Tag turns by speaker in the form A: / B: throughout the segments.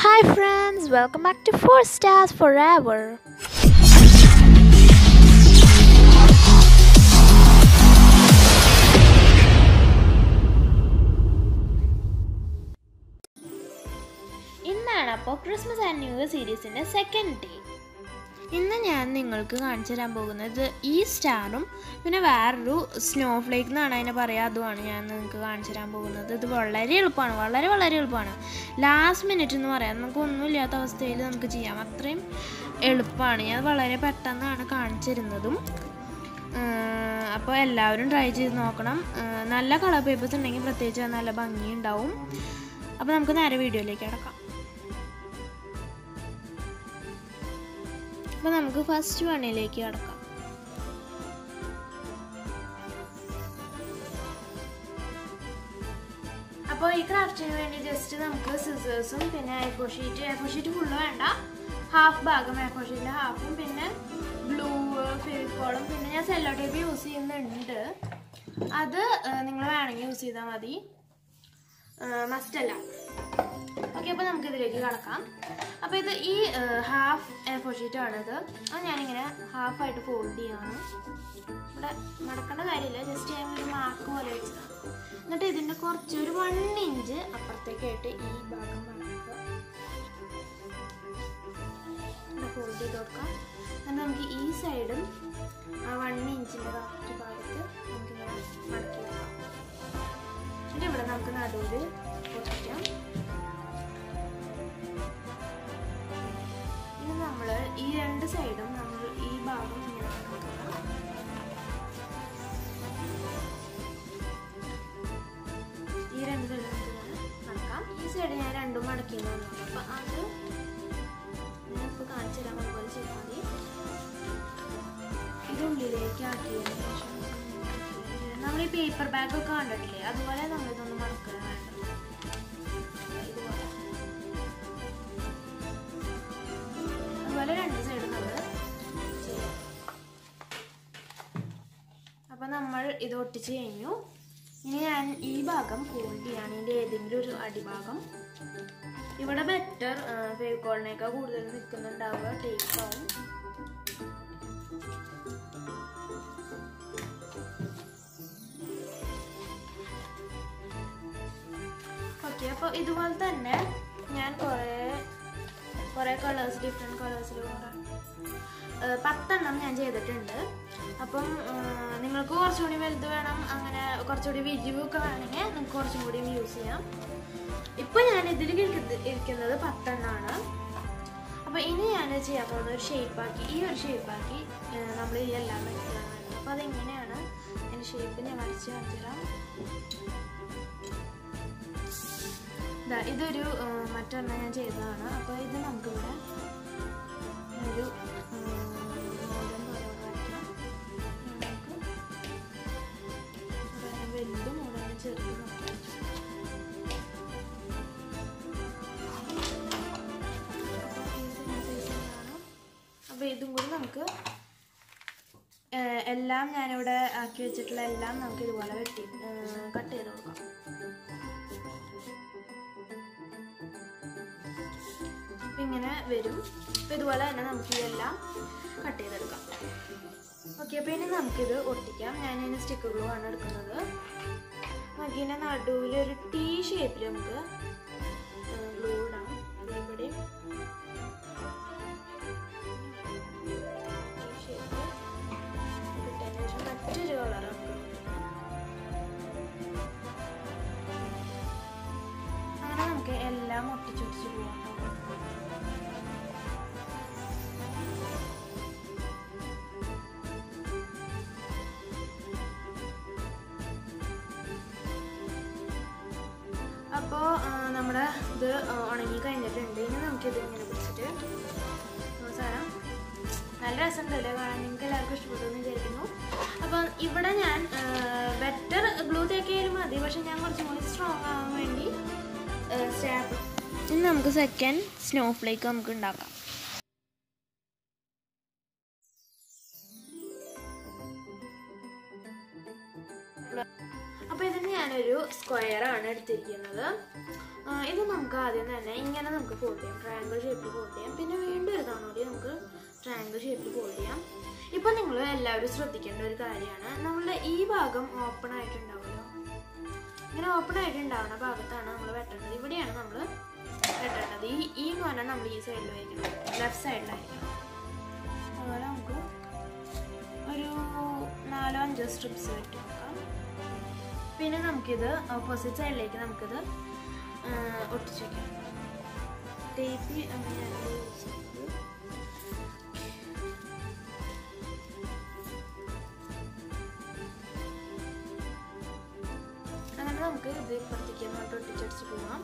A: Hi friends, welcome back to 4 Stars Forever. ഇന്നാണ് അപ്പോൾ Christmas and new year സീരീസിൻ്റെ second day ഇന്ന് ഞാൻ നിങ്ങൾക്ക് കാണിച്ചു തരാൻ പോകുന്നത് ഈ സ്റ്റാറും പിന്നെ വേറൊരു സ്നോ ഫ്ലേക്ക് എന്നാണ് അതിനെ പറയുക അതുമാണ് ഞാൻ നിങ്ങൾക്ക് കാണിച്ചു തരാൻ പോകുന്നത് ഇത് വളരെ എളുപ്പമാണ് വളരെ വളരെ എളുപ്പമാണ് ലാസ്റ്റ് മിനിറ്റ് എന്ന് പറയാം നമുക്ക് ഒന്നുമില്ലാത്ത അവസ്ഥയിൽ നമുക്ക് ചെയ്യാം അത്രയും എളുപ്പമാണ് ഞാൻ വളരെ പെട്ടെന്നാണ് കാണിച്ചു തരുന്നതും അപ്പോൾ എല്ലാവരും ട്രൈ ചെയ്ത് നോക്കണം ആഹ് നല്ല കളർ പേപ്പേഴ്സ് ഉണ്ടെങ്കിൽ പ്രത്യേകിച്ച് അത് നല്ല ഭംഗിയുണ്ടാവും അപ്പോൾ നമുക്ക് നേരെ വീഡിയോയിലേക്ക് കിടക്കാം അപ്പോൾ നമുക്ക് ഫസ്റ്റ് വണ്ണിലേക്ക് കിടക്കാം അപ്പോൾ ഈ ക്രാഫ്റ്റിന് വേണ്ടി ജസ്റ്റ് നമുക്ക് സിസേഴ്സും പിന്നെ A four sheet A four sheet full വേണ്ട ഹാഫ് ഭാഗം എഫോ ഷീറ്റിൻ്റെ ഹാഫും പിന്നെ ബ്ലൂ ഫെവിക്കോളും പിന്നെ ഞാൻ സെല്ലോ ടേപ്പ് യൂസ് ചെയ്യുന്നുണ്ട് അത് നിങ്ങൾ വേണമെങ്കിൽ യൂസ് ചെയ്താൽ മതി മസ്റ്റ് അല്ല ഓക്കെ അപ്പോൾ നമുക്ക് ഇതിലേക്ക് കടക്കാം അപ്പോൾ ഇത് ഈ ഹാഫ് എഫോ ഷീറ്റ് ആണിത് അത് ഞാനിങ്ങനെ ഹാഫായിട്ട് ഫോൾഡ് ചെയ്യാണ് ഇവിടെ നടക്കേണ്ട കാര്യമില്ല ജസ്റ്റ് ഞാൻ ഒരു മാർക്ക് പോലെ വെച്ചതാണ് എന്നിട്ട് ഇതിൻ്റെ കുറച്ച് ഒരു വൺ ഇഞ്ച് അപ്പുറത്തേക്കായിട്ട് ഈ ഭാഗം മടക്കുക ഫോൾഡ് ചെയ്ത് കൊടുക്കാം എന്നിട്ട് നമുക്ക് ഈ സൈഡും ആ വൺ ഇഞ്ചിൻ്റെ കറക്റ്റ് ഭാഗത്ത് നമുക്കിങ്ങനെ മടക്കി വെക്കാം എന്നിട്ട് ഇവിടെ നമുക്ക് നടുവിൽ പൊട്ടിക്കാം ഇനി നമ്മൾ ഈ രണ്ട് സൈഡും നമ്മൾ ഈ ഭാഗം ഇങ്ങനെ മടക്കുക. ഈ രണ്ട് സൈഡും നമുക്ക് ഇങ്ങനെ മടക്കാം ഈ സൈഡ് ഞാൻ രണ്ടും മടക്കി അപ്പൊ അത് ഞാൻ ഇപ്പോൾ കാണിച്ചു തരാൻ അതുപോലെ ചെയ്താൽ മതി ഇത് ഉള്ളിലേക്ക് ആക്കിയതിന് ശേഷം നമ്മൾ ഈ പേപ്പർ ബാഗ് ഒക്കെ കണ്ടിട്ടില്ലേ അതുപോലെ നമ്മൾ ഇതൊന്ന് മടക്കുക വേണ്ടത് ഇതുപോലെ അതുപോലെ രണ്ട് സൈഡും നമ്മൾ ചെയ്യാം അപ്പം നമ്മൾ ഇത് ഒട്ടിച്ച് കഴിഞ്ഞു ഇനി ഞാൻ ഈ ഭാഗം ഫോൾഡ് ചെയ്യാണ് ഇതിൻ്റെ ഏതെങ്കിലും ഒരു അടിഭാഗം ഇവിടെ ബെറ്റർ ഫേവിക്കോളിനേക്കാൾ കൂടുതൽ നിൽക്കുന്നുണ്ടാവുക ടേപ്പ് ആവും ഓക്കെ അപ്പോൾ ഇതുപോലെ തന്നെ ഞാൻ കുറേ കുറേ കളേഴ്സ് ഡിഫറെൻറ്റ് കളേഴ്സിൽ കുറേ പത്തെണ്ണം ഞാൻ ചെയ്തിട്ടുണ്ട് അപ്പം നിങ്ങൾക്ക് കുറച്ചുകൂടി വലുത് വേണം അങ്ങനെ കുറച്ചുകൂടി വിരിവൊക്കെ വേണമെങ്കിൽ നിങ്ങൾക്ക് കുറച്ചും കൂടി യൂസ് ചെയ്യാം ഇപ്പം ഞാൻ ഇതിൽ ഇരിക്കുന്നത് പത്തെണ്ണമാണ് അപ്പോൾ ഇനി ഞാൻ ചെയ്യാൻ പോകുന്ന ഒരു ഷേപ്പാക്കി ഈ ഒരു ഷേപ്പാക്കി നമ്മൾ ഈ എല്ലാം വരയ്ക്കുകയാണ് അപ്പോൾ അതെങ്ങനെയാണ് അതിൻ്റെ ഷേപ്പ് ഞാൻ വരച്ച് കാണിച്ചുതരാം ഇതാ ഇതൊരു മറ്റൊരെണ്ണം ഞാൻ ചെയ്തതാണ് അപ്പോൾ ഇത് നമുക്കിവിടെ ഒരു മോഡൽ പോലെ വരയ്ക്കാം നമുക്ക് വലുത് മോഡൽ ചെറുത് നോക്കാം അപ്പോൾ ഇതും കൂടി നമുക്ക് എല്ലാം ഞാനിവിടെ ആക്കി വെച്ചിട്ടുള്ള എല്ലാം നമുക്ക് ഇതുപോലെ വെട്ടി കട്ട് ചെയ്ത് കൊടുക്കാം ഇങ്ങനെ വരും അപ്പോൾ ഇതുപോലെ തന്നെ നമുക്ക് ഇതെല്ലാം കട്ട് ചെയ്തെടുക്കാം ഓക്കെ അപ്പോൾ ഇനി നമുക്കിത് ഒട്ടിക്കാം ഞാൻ ഇതിന് സ്റ്റിക്കർ ഗ്ലൂ ആണ് എടുക്കുന്നത് നമുക്ക് ഇതിൻ്റെ നടുവിൽ ഒരു ടീ ഷേപ്പിൽ നമുക്ക് ഗ്ലൂ ഇടാം ഇവിടെ മറ്റൊരു കളർ അങ്ങനെ നമുക്ക് എല്ലാം ഒട്ടിച്ചൊട്ടിച്ച് പോകാം അപ്പോൾ നമ്മുടെ ഇത് ഉണങ്ങി കഴിഞ്ഞിട്ടുണ്ട് ഇനി നമുക്കിത് ഇങ്ങനെ പിടിച്ചിട്ട് അവസാനം നല്ല രസമുണ്ടല്ലേ കാണാൻ നിങ്ങൾക്ക് എല്ലാവർക്കും ഇഷ്ടപ്പെട്ടു എന്ന് വിചാരിക്കുന്നു അപ്പം ഇവിടെ ഞാൻ ബെറ്റർ ഗ്ലൂ തേക്കിയാലും മതി പക്ഷെ ഞാൻ കുറച്ചും കൂടി സ്ട്രോങ് ആവാൻ വേണ്ടി സ്റ്റാപ്പ് ഇനി നമുക്ക് സെക്കൻഡ് സ്നോ ഫ്ലേക്ക് നമുക്ക് ഉണ്ടാക്കാം അപ്പോൾ ഇതിന് ഞാനൊരു സ്ക്വയർ ആണ് എടുത്തിരിക്കുന്നത് ആ, ഇത് നമുക്ക് ആദ്യം തന്നെ ഇങ്ങനെ നമുക്ക് ഫോൾഡ് ചെയ്യാം ട്രയാങ്കിൾ ഷേപ്പിൽ ഫോൾഡ് ചെയ്യാം പിന്നെ വീണ്ടും ഒരു തവണ കൂടി നമുക്ക് ട്രയാങ്കിൾ ഷേപ്പിൽ ഫോൾഡ് ചെയ്യാം ഇപ്പം നിങ്ങൾ എല്ലാവരും ശ്രദ്ധിക്കേണ്ട ഒരു കാര്യമാണ് നമ്മളുടെ ഈ ഭാഗം ഓപ്പൺ ആയിട്ടുണ്ടാവുമല്ലോ ഇങ്ങനെ ഓപ്പൺ ആയിട്ടുണ്ടാവുന്ന ഭാഗത്താണ് നമ്മൾ വെട്ടേണ്ടത് ഇവിടെയാണ് നമ്മൾ വെട്ടേണ്ടത് ഈ ഈ മൊന നമ്മൾ ഈ സൈഡിൽ വയ്ക്കണം ലെഫ്റ്റ് സൈഡിലായിരിക്കണം അതുപോലെ നമുക്ക് ഒരു നാലോ അഞ്ചോ സ്ട്രിപ്സ് വെട്ടി നോക്കാം പിന്നെ നമുക്കിത് ഓപ്പോസിറ്റ് സൈഡിലേക്ക് നമുക്കിത് ആ, ഒട്ടിച്ച് വയ്ക്കാം ടേപ്പ് അങ്ങനെയാണ് യൂസ് ചെയ്യുന്നത് അങ്ങനെ നമുക്ക് ഇത് ഇപ്പുറത്തേക്ക് അങ്ങോട്ട് ഒട്ടിച്ചടിച്ച് പോവാം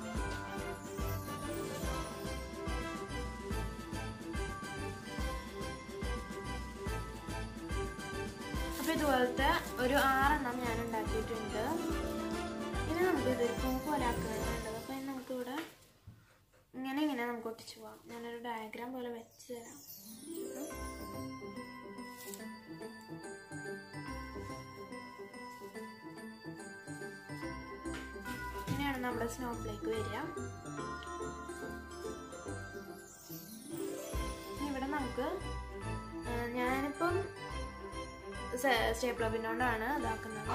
A: അപ്പൊ ഇതുപോലത്തെ ഒരു ആറെണ്ണം ഞാൻ ഉണ്ടാക്കിയിട്ടുണ്ട് ഇനി നമുക്ക് ഇത് പൂ പോലെ ആക്കുകയാണ് വേണ്ടത് അപ്പൊ ഇനി നമുക്ക് ഇവിടെ ഇങ്ങനെ ഇങ്ങനെ നമുക്ക് ഒട്ടിച്ചു പോവാം ഞാനൊരു ഡയഗ്രാം പോലെ വെച്ച് തരാം ഇങ്ങനെയാണ് നമ്മുടെ സ്നോ ഫ്ലേക്ക് വരിക ഇനി ഇവിടെ നമുക്ക് ആ, ഞാനിപ്പം സ്റ്റേപ്ലർ പിന്നോണ്ടാണ് ഇതാക്കുന്നത്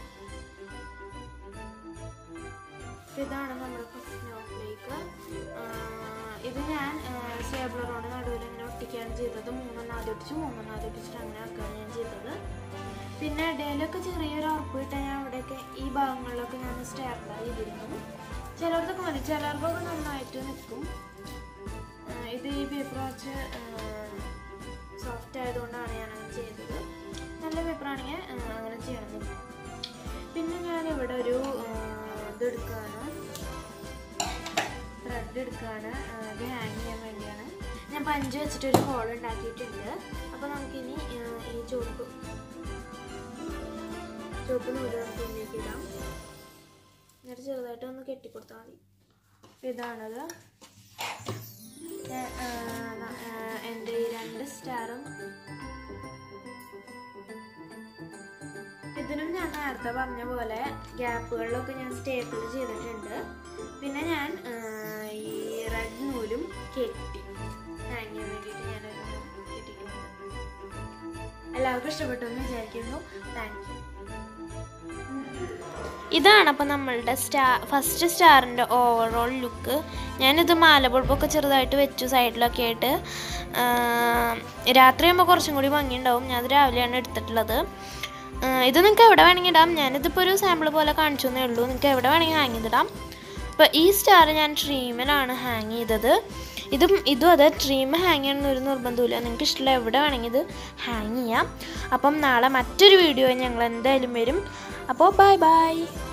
A: അപ്പൊ ഇതാണ് നമ്മുടെ സ്നോ ഫ്ലേക്ക് ഇത് ഞാൻ സ്റ്റേപ്ലറോട് നടുവിൽ ഇങ്ങനെ ഒട്ടിക്കുകയാണ് ചെയ്തത് മൂന്നെണ്ണം ആദ്യം ഒട്ടിച്ച് മൂന്നെണ്ണം ആദ്യം ഒട്ടിച്ചിട്ട് അങ്ങനെ ആക്കുകയാണ് ഞാൻ ചെയ്തത് പിന്നെ ഇടയിലൊക്കെ ചെറിയൊരു ഉറപ്പ് കിട്ടാൻ ഞാൻ അവിടെയൊക്കെ ഈ ഭാഗങ്ങളിലൊക്കെ ഞാൻ സ്റ്റേപ്ലർ ചെയ്തിരുന്നു ചിലർക്കൊക്കെ മതി ചിലർക്കൊക്കെ നന്നായിട്ട് നിൽക്കും ആ, ഇത് ഈ പേപ്പർ വാച്ച് സോഫ്റ്റ് ആയതുകൊണ്ടാണ് ഞാൻ അങ്ങനെ ചെയ്തത് നല്ല പേപ്പറാണെങ്കിൽ അങ്ങനെ ചെയ്യണമെന്നില്ല പിന്നെ ഞാൻ ഇവിടെ ഒരു ആ, ഇത് എടുക്കുകയാണ് ത്രെഡ് എടുക്കുകയാണ് ആ, ഇത് ഹാങ് ചെയ്യാൻ വേണ്ടിയാണ് ഞാൻ പഞ്ച് വെച്ചിട്ട് ഒരു ഹോൾ ഉണ്ടാക്കിയിട്ടുണ്ട് അപ്പോൾ നമുക്കിനി ആ, ഈ ചുവപ്പ് ചുവപ്പ് നൂല് നമുക്ക് ഇതിലേക്ക് ഇടാം എന്നിട്ട് ചെറുതായിട്ട് ഒന്ന് കെട്ടിക്കൊടുത്താൽ മതി അപ്പോൾ ഇതാണത് ഞാൻ, ആ, ന- ആ, എൻ്റെ ഈ രണ്ട് സ്റ്റാറും ഇതിനും ഞാൻ നേരത്തെ പറഞ്ഞ പോലെ ഗ്യാപ്പുകളിലൊക്കെ ഞാൻ സ്റ്റേപ്പിൾ ചെയ്തിട്ടുണ്ട് പിന്നെ ഞാൻ ആ, ഈ റെഡ് നൂലും കെട്ടി ഹാങ് ചെയ്യാൻ വേണ്ടിയിട്ട് ഞാൻ കെട്ടിയിട്ടുണ്ട് എല്ലാവർക്കും ഇഷ്ടപ്പെട്ടു എന്ന് വിചാരിക്കുന്നു താങ്ക് യു ഇതാണ് അപ്പോൾ നമ്മളുടെ സ്റ്റാർ ഫസ്റ്റ് സ്റ്റാറിൻ്റെ ഓവറോൾ ലുക്ക് ഞാനിത് മാല ബൾബൊക്കെ ചെറുതായിട്ട് വെച്ചു സൈഡിലൊക്കെ ആയിട്ട് രാത്രി ആകുമ്പോൾ കുറച്ചും കൂടി ഭംഗിയുണ്ടാവും ഞാൻ അത് രാവിലെയാണ് എടുത്തിട്ടുള്ളത് ആ, ഇത് നിങ്ങൾക്ക് എവിടെ വേണമെങ്കിൽ ഇടാം ഞാനിതിപ്പോൾ ഒരു സാമ്പിൾ പോലെ കാണിച്ചു എന്നേ ഉള്ളൂ നിങ്ങൾക്ക് എവിടെ വേണമെങ്കിൽ ഹാങ് ചെയ്തിടാം അപ്പോൾ ഈ സ്റ്റാർ ഞാൻ ട്രീമിലാണ് ഹാങ് ചെയ്തത് ഇതും ഇതും അതെ ട്രീം ഹാങ് ചെയ്യണമെന്ന് ഒരു നിർബന്ധമില്ല നിങ്ങൾക്ക് ഇഷ്ടമുള്ള എവിടെ വേണമെങ്കിൽ ഇത് ഹാങ് ചെയ്യാം അപ്പം നാളെ മറ്റൊരു വീഡിയോ ഞങ്ങൾ എന്തായാലും വരും അപ്പോൾ ബൈ ബൈ